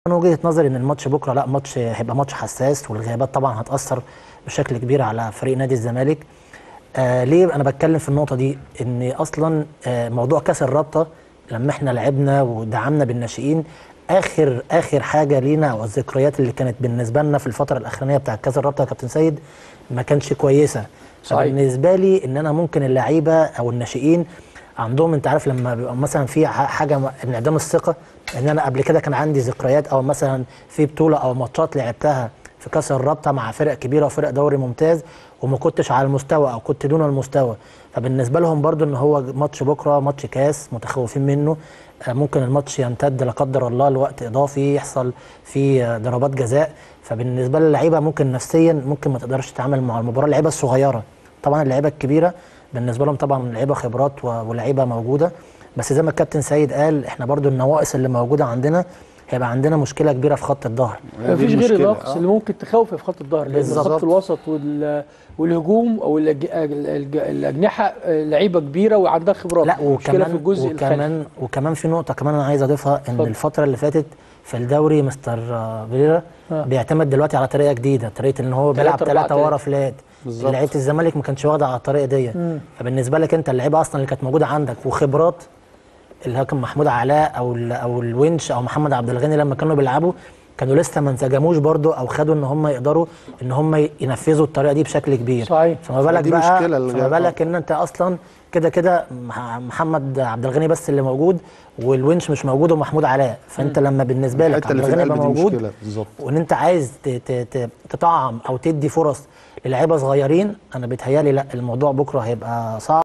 انا وجهه نظري ان الماتش بكره لا ماتش هيبقى ماتش حساس والغيابات طبعا هتاثر بشكل كبير على فريق نادي الزمالك آه ليه انا بتكلم في النقطه دي ان اصلا آه موضوع كاس الرابطه لما احنا لعبنا ودعمنا بالناشئين اخر اخر حاجه لينا او الذكريات اللي كانت بالنسبه لنا في الفتره الاخرانيه بتاع كاس الرابطه يا كابتن سيد ما كانش كويسه صحيح. فبالنسبه لي ان انا ممكن اللعيبه او الناشئين عندهم انت عارف لما بيبقى مثلا في ح- حاجه م- انعدام الثقه ان انا قبل كده كان عندي ذكريات او مثلا في بطوله او ماتشات لعبتها في كاس الرابطه مع فرق كبيره وفرق دوري ممتاز وما كنتش على المستوى او كنت دون المستوى فبالنسبه لهم برضو ان هو ماتش بكره ماتش كاس متخوفين منه آه، ممكن الماتش يمتد لا قدر الله لوقت اضافي يحصل فيه آه، ضربات جزاء فبالنسبه للعيبه ممكن نفسيا ممكن ما تقدرش تتعامل مع المباراه اللعيبه الصغيره طبعا اللعيبه الكبيره بالنسبه لهم طبعا لعيبه خبرات و- ولاعيبه موجوده بس زي ما الكابتن سيد قال احنا برضو النواقص اللي موجوده عندنا هيبقى عندنا مشكله كبيره في خط الظهر ما فيش غير المشكلة. الناقص آه. اللي ممكن تخوف في خط الظهر لان بالظبط. خط الوسط وال- والهجوم او الأج- الأج- الاجنحه آه، لعيبه كبيره وعندها خبرات لا مشكله وكمان في الجزء الخلفي وكمان وكمان في نقطه كمان انا عايز اضيفها ان اتفضل. الفتره اللي فاتت في الدوري مستر آه، فيريرا آه. بيعتمد دلوقتي على طريقه جديده طريقه ان هو بيلعب تلاتة أربعة ثلاثه ورا فلات بالظبط. لعيبه الزمالك ما كانش واخده على الطريقه دي فبالنسبه لك انت اللعيبه اصلا اللي كانت موجوده عندك وخبرات اللي هو كان محمود علاء او ال- او الونش او محمد عبد الغني لما كانوا بيلعبوا كانوا لسه ما انسجموش برضو او خدوا ان هم يقدروا ان هم ينفذوا الطريقه دي بشكل كبير صحيح. فما بالك دي بقى مشكلة اللي فما جاية. بالك ان انت اصلا كده كده مح- محمد عبد الغني بس اللي موجود والونش مش موجود ومحمود علاء فانت لما بالنسبه لك الحته عبد اللي في الغني القلب يبقى دي موجود مشكله بالظبط وان انت عايز ت- ت- ت- تطعم او تدي فرص للعيبه صغيرين انا بيتهيالي لا الموضوع بكره هيبقى صعب